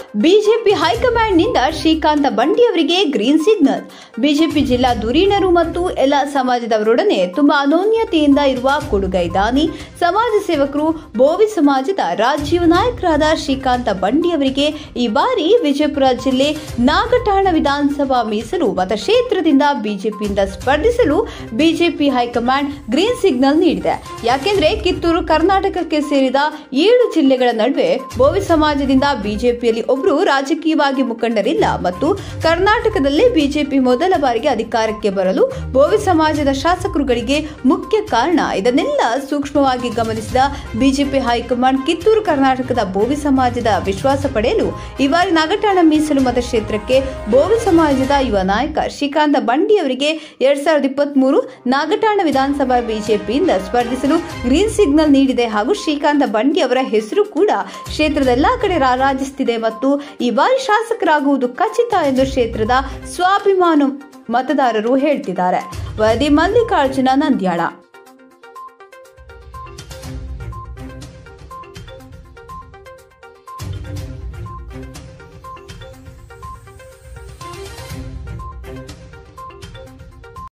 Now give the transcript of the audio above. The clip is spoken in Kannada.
ಬಿಜೆಪಿ ಹೈಕಮಾಂಡ್ನಿಂದ ಶ್ರೀಕಾಂತ ಬಂಡಿ ಅವರಿಗೆ ಗ್ರೀನ್ ಸಿಗ್ನಲ್ ಬಿಜೆಪಿ ಜಿಲ್ಲಾ ಧುರೀಣರು ಮತ್ತು ಎಲ್ಲ ಸಮಾಜದವರೊಡನೆ ತುಂಬಾ ಅನೋನ್ಯತೆಯಿಂದ ಇರುವ ಕೊಡುಗೈ ದಾನಿ ಸಮಾಜ ಸೇವಕರು ಬೋವಿ ಸಮಾಜದ ರಾಜೀವ್ ನಾಯಕರಾದ ಶ್ರೀಕಾಂತ ಬಂಡಿ ಅವರಿಗೆ ಈ ಬಾರಿ ವಿಜಯಪುರ ಜಿಲ್ಲೆ ನಾಗಠಾಣ ವಿಧಾನಸಭಾ ಮೀಸಲು ಮತಕ್ಷೇತ್ರದಿಂದ ಬಿಜೆಪಿಯಿಂದ ಸ್ಪರ್ಧಿಸಲು ಬಿಜೆಪಿ ಹೈಕಮಾಂಡ್ ಗ್ರೀನ್ ಸಿಗ್ನಲ್ ನೀಡಿದೆ ಯಾಕೆಂದ್ರೆ ಕಿತ್ತೂರು ಕರ್ನಾಟಕಕ್ಕೆ ಸೇರಿದ ಏಳು ಜಿಲ್ಲೆಗಳ ನಡುವೆ ಬೋವಿ ಸಮಾಜದಿಂದ ಬಿಜೆಪಿಯಲ್ಲಿ ಒಬ್ಬರು ರಾಜಕೀಯವಾಗಿ ಮುಖಂಡರಿಲ್ಲ ಮತ್ತು ಕರ್ನಾಟಕದಲ್ಲಿ ಬಿಜೆಪಿ ಮೊದಲ ಬಾರಿಗೆ ಅಧಿಕಾರಕ್ಕೆ ಬರಲು ಬೋವಿ ಸಮಾಜದ ಶಾಸಕರುಗಳಿಗೆ ಮುಖ್ಯ ಕಾರಣ ಇದನ್ನೆಲ್ಲ ಸೂಕ್ಷ್ಮವಾಗಿ ಗಮನಿಸಿದ ಬಿಜೆಪಿ ಹೈಕಮಾಂಡ್ ಕಿತ್ತೂರು ಕರ್ನಾಟಕದ ಬೋವಿ ಸಮಾಜದ ವಿಶ್ವಾಸ ಪಡೆಯಲು ಈ ಬಾರಿ ನಾಗಠಾಣ ಮೀಸಲು ಮತಕ್ಷೇತ್ರಕ್ಕೆ ಬೋವಿ ಸಮಾಜದ ಯುವ ನಾಯಕ ಶ್ರೀಕಾಂತ ಬಂಡಿ ಅವರಿಗೆ ಎರಡ್ ಸಾವಿರದ ಇಪ್ಪತ್ತ್ ಮೂರು ನಾಗಠಾಣ ವಿಧಾನಸಭಾ ಬಿಜೆಪಿಯಿಂದ ಸ್ಪರ್ಧಿಸಲು ಗ್ರೀನ್ ಸಿಗ್ನಲ್ ನೀಡಿದೆ ಹಾಗೂ ಶ್ರೀಕಾಂತ ಬಂಡಿ ಅವರ ಹೆಸರು ಕೂಡ ಕ್ಷೇತ್ರದ ಎಲ್ಲಾ ಕಡೆ ರಾರಾಜಿಸುತ್ತಿದೆ ಮತ್ತು ಈ ಬಾರಿ ಶಾಸಕರಾಗುವುದು ಖಚಿತ ಎಂದು ಕ್ಷೇತ್ರದ ಸ್ವಾಭಿಮಾನ ಮತದಾರರು ಹೇಳ್ತಿದ್ದಾರೆ ವರದಿ ಮಲ್ಲಿಕಾರ್ಜುನ ನಂದ್ಯಾಳ